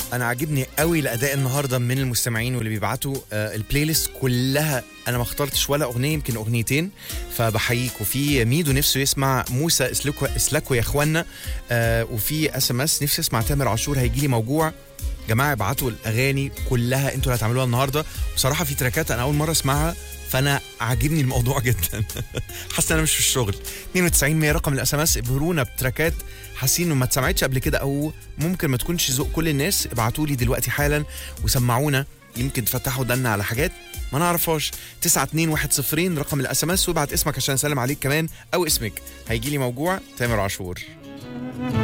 انا عاجبني قوي الاداء النهارده من المستمعين واللي بيبعتوا آه البلاي ليست كلها انا ما اخترتش ولا اغنيه يمكن اغنيتين فبحييك وفي ميدو نفسه يسمع موسى اسلكوا اسلكوا يا اخوانا آه وفي اس ام اس نفسي اسمع تامر عاشور هيجي لي موجوع جماعه ابعتوا الاغاني كلها انتوا اللي هتعملوها النهارده بصراحه في تراكات انا اول مره اسمعها فانا عاجبني الموضوع جدا حاسس ان انا مش في الشغل 92 100 رقم الاس ام اس ابهرونا بتراكات حاسين انه ما اتسمعتش قبل كده او ممكن ما تكونش ذوق كل الناس ابعتوا لي دلوقتي حالا وسمعونا يمكن تفتحوا ودنا على حاجات ما نعرفهاش 921 رقم الاس ام اس وابعت اسمك عشان اسلم عليك كمان او اسمك هيجي لي موجوع تامر عاشور